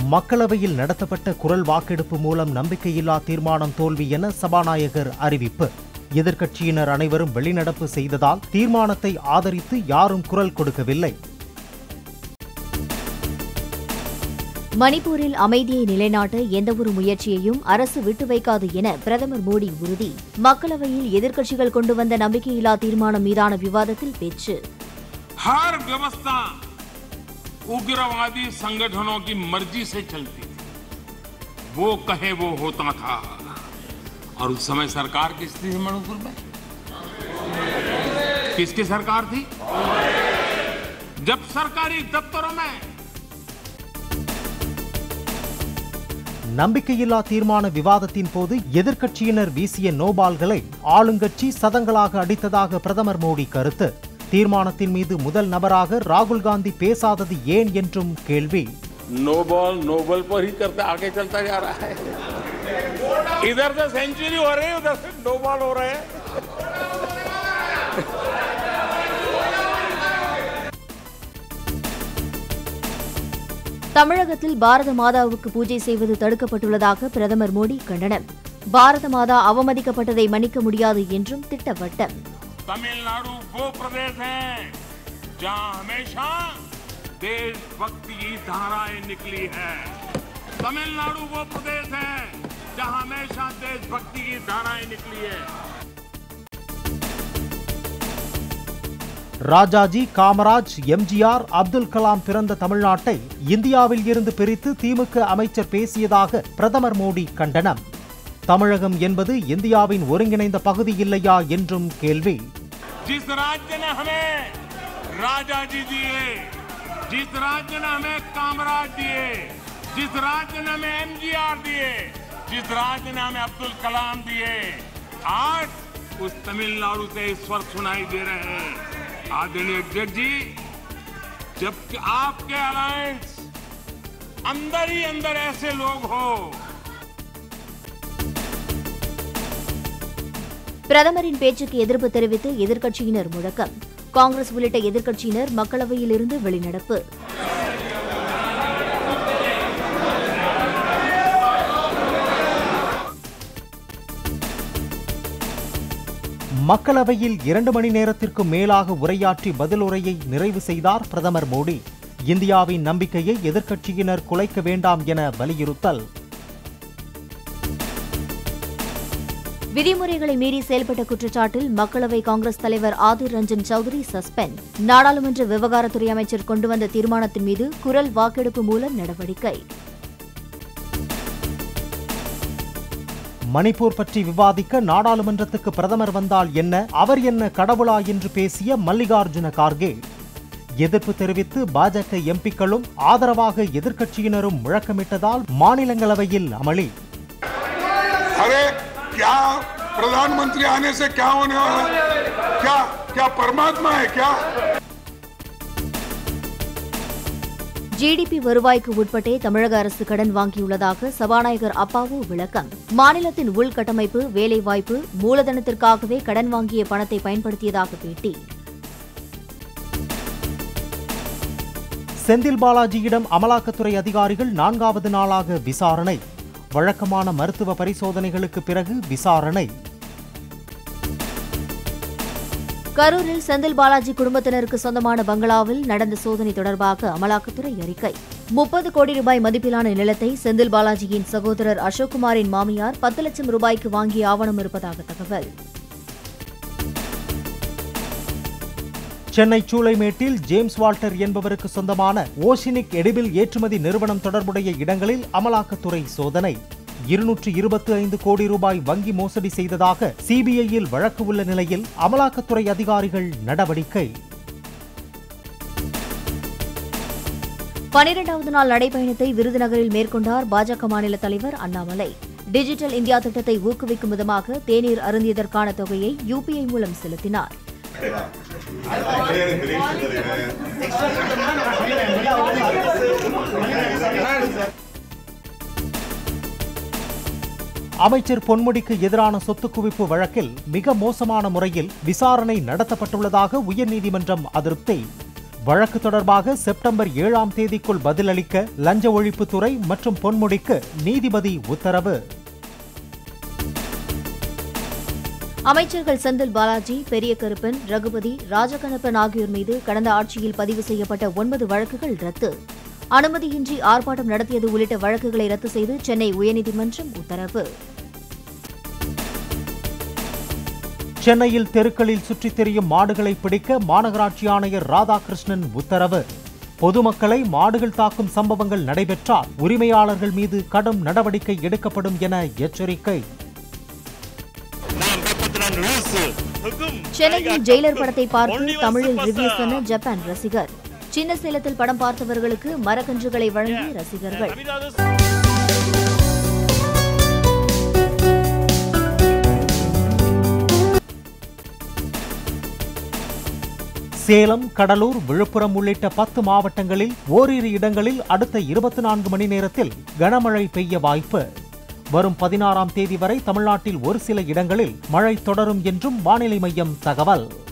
மக்களவையில் நடத்தப்பட்ட குரல் வாக்கெடுப்பு மூலம் நம்பிக்கையில்லா தீர்மானம் தோல்வி என சபாநாயகர் அறிவிப்பு எதிர்க்கட்சியினர் அனைவரும் வெளிநடப்பு செய்ததால் தீர்மானத்தை ஆதரித்து யாரும் குரல் கொடுக்கவில்லை மணிப்பூரில் அமைதியை நிலைநாட்ட எந்தவொரு முயற்சியையும் அரசு விட்டு வைக்காது என பிரதமர் மோடி உறுதி மக்களவையில் எதிர்க்கட்சிகள் கொண்டு வந்த நம்பிக்கையில்லா தீர்மானம் மீதான விவாதத்தில் பேச்சு हर व्यवस्था उग्रवादी संगठनों की मर्जी से चलती थी वो कहे वो होता था और उस समय सरकार किसकी थी मणिपुर में किसकी सरकार थी जब सरकारी दफ्तरों में நம்பிக்கையில்லா தீர்மான விவாதத்தின் போது எதிர்க்கட்சியினர் வீசிய நோபால்களை ஆளுங்கட்சி சதங்களாக அடித்ததாக பிரதமர் மோடி கருத்து தீர்மானத்தின் மீது முதல் நபராக ராகுல் காந்தி பேசாதது ஏன் என்றும் கேள்வி नो बॉल नो बॉल पर ही करते आगे चलता जा रहा है इधर से सेंचुरी हो रही है उधर से नो बॉल हो रहे हैं தமிழகத்தில் பாரத மாதாவுக்கு பூஜை செய்வது தடுக்கப்பட்டுள்ளதாக பிரதமர் மோடி கண்டனம் பாரத மாதா அவமதிக்கப்பட்டதை மன்னிக்க முடியாது என்றும் திட்டவட்டம் तमिलनाडु वो प्रदेश है जहां हमेशा देशभक्ति की धाराएं निकली है तमिलनाडु वो प्रदेश है जहां हमेशा देशभक्ति की धाराएं निकली है ராஜாஜி காமராஜ் எம்ஜிஆர் அப்துல் கலாம் பிறந்த தமிழ்நாட்டை இந்தியாவில் இருந்து பிரித்து திமுக அமைச்சர் பேசியதாக பிரதமர் மோடி கண்டனம் தமிழகம் என்பது இந்தியாவின் ஒருங்கிணைந்த பகுதி இல்லையா என்றும் கேள்வி जिस राज्य ने हमें राजा जी दिए जिस राज्य ने हमें कामराज दिए जिस राज्य ने हमें एमजीआर दिए जिस राज्य ने हमें अब्दुल कलाम दिए आज उस तमिलनाडु से इस स्वर सुनाई दे रहे हैं आदरणीय अध्यक्ष जी जबकि आपके अलायंस अंदर ही अंदर ऐसे लोग हो பிரதமரின் பேச்சுக்கு எதிர்ப்பு தெரிவித்து எதிர்க்கட்சியினர் முழக்கம் காங்கிரஸ் உள்ளிட்ட எதிர்க்கட்சியினர் மக்களவையில் இருந்து வெளிநடப்பு மக்களவையில் இரண்டு மணி நேரத்திற்கு மேலாக உரையாற்றி பதிலுரையை நிறைவு செய்தார் பிரதமர் மோடி இந்தியாவின் நம்பிக்கையை எதிர்க்கட்சியினர் குலைக்க வேண்டாம் என வலியுறுத்தல் விதிமுறைகளை மீறி செயல்பட்ட குற்றச்சாட்டில் மக்களவை காங்கிரஸ் தலைவர் ஆதிர் ரஞ்சன் சௌத்ரி சஸ்பெண்ட் நாடாளுமன்ற விவகாரத்துறை அமைச்சர் கொண்டு வந்த தீர்மானத்தின் மீது குரல் வாக்கெடுப்பு மூலம் நடவடிக்கை மணிப்பூர் பற்றி விவாதிக்க நாடாளுமன்றத்துக்கு பிரதமர் வந்தால் என்ன அவர் என்ன கடவுளா என்று பேசிய மல்லிகார்ஜுன கார்கே எதிர்ப்பு தெரிவித்து பாஜக எம்பிக்களும் ஆதரவாக எதிர்க்கட்சியினரும் முழக்கமிட்டதால் மாநிலங்களவையில் அமளி अरे क्या प्रधानमंत्री आने से क्या होने वाला है? क्या क्या परमात्मा है क्या ஜிடிபி வருவாய்க்கு உட்பட்டே தமிழக அரசு கடன் வாங்கியுள்ளதாக சபாநாயகர் அப்பாவு விளக்கம் மாநிலத்தின் உள்கட்டமைப்பு வேலைவாய்ப்பு மூலதனத்திற்காகவே கடன் வாங்கிய பணத்தை பயன்படுத்தியதாக பேட்டி செந்தில் பாலாஜியிடம் அமலாக்கத்துறை அதிகாரிகள் நான்காவது நாளாக விசாரணை வழக்கமான மருத்துவ பரிசோதனைகளுக்கு பிறகு விசாரணை கரூரில் செந்தில் பாலாஜி குடும்பத்தினருக்கு சொந்தமான பங்களாவில் நடந்த சோதனை தொடர்பாக அமலாக்கத்துறை அறிக்கை முப்பது கோடி ரூபாய் மதிப்பிலான நிலத்தை செந்தில் பாலாஜியின் சகோதரர் அசோக்குமாரின் மாமியார் பத்து லட்சம் ரூபாய்க்கு வாங்கிய ஆவணம் இருப்பதாக தகவல் சென்னை சூளைமேட்டில் ஜேம்ஸ் வால்டர் என்பவருக்கு சொந்தமான ஓஷினிக் எடிபில் ஏற்றுமதி நிறுவனம் தொடர்புடைய இடங்களில் அமலாக்கத்துறை சோதனை இருநூற்று இருபத்தி ஐந்து கோடி ரூபாய் வங்கி மோசடி செய்ததாக சிபிஐயில் வழக்கு உள்ள நிலையில் அமலாக்கத்துறை அதிகாரிகள் நடவடிக்கை பனிரெண்டாவது நாள் நடைபயணத்தை விருதுநகரில் மேற்கொண்டார் பாஜக மாநில தலைவர் அண்ணாமலை டிஜிட்டல் இந்தியா திட்டத்தை ஊக்குவிக்கும் விதமாக தேநீர் அருந்தியதற்கான தொகையை யுபிஐ மூலம் செலுத்தினார் அமைச்சர் பொன்முடிக்கு எதிரான சொத்து குவிப்பு வழக்கில் மிக மோசமான முறையில் விசாரணை நடத்தப்பட்டுள்ளதாக உயர்நீதிமன்றம் அதிருப்தி வழக்கு தொடர்பாக செப்டம்பர் ஏழாம் தேதிக்குள் பதிலளிக்க லஞ்ச ஒழிப்புத்துறை மற்றும் பொன்முடிக்கு நீதிபதி உத்தரவு அமைச்சர்கள் செந்தில் பாலாஜி பெரிய கருப்பன் ரகுபதி ராஜகண்ணப்பன் ஆகியோர் மீது கடந்த ஆட்சியில் பதிவு செய்யப்பட்ட ஒன்பது வழக்குகள் ரத்து அனுமதியின்றி ஆர்ப்பாட்டம் நடத்தியது உள்ளிட்ட வழக்குகளை ரத்து செய்து சென்னை உயர்நீதிமன்றம் உத்தரவு சென்னையில் தெருக்களில் சுற்றித் திரியும் மாடுகளை பிடிக்க மாநகராட்சி ஆணையர் ராதாகிருஷ்ணன் உத்தரவு பொதுமக்களை மாடுகள் தாக்கும் சம்பவங்கள் நடைபெற்றால் உரிமையாளர்கள் மீது கடும் நடவடிக்கை எடுக்கப்படும் என எச்சரிக்கை நாம் பின்பற்றின rules, hukum, சென்னையில் ஜெயிலர் படத்தை பார்த்து தமிழில் ரிவ்யூ சொன்ன ஜப்பான் ரசிகர் சின்ன சேலத்தில் படம் பார்த்தவர்களுக்கு மரக்கன்றுகளை வழங்கிய ரசிகர்கள் சேலம் கடலூர் விழுப்புரம் உள்ளிட்ட பத்து மாவட்டங்களில் ஓரிரு இடங்களில் அடுத்த இருபத்தி நான்கு மணி நேரத்தில் கனமழை பெய்ய வாய்ப்பு வரும் பதினாறாம் தேதி வரை தமிழ்நாட்டில் ஒரு சில இடங்களில் மழை தொடரும் என்றும் வானிலை மையம் தகவல்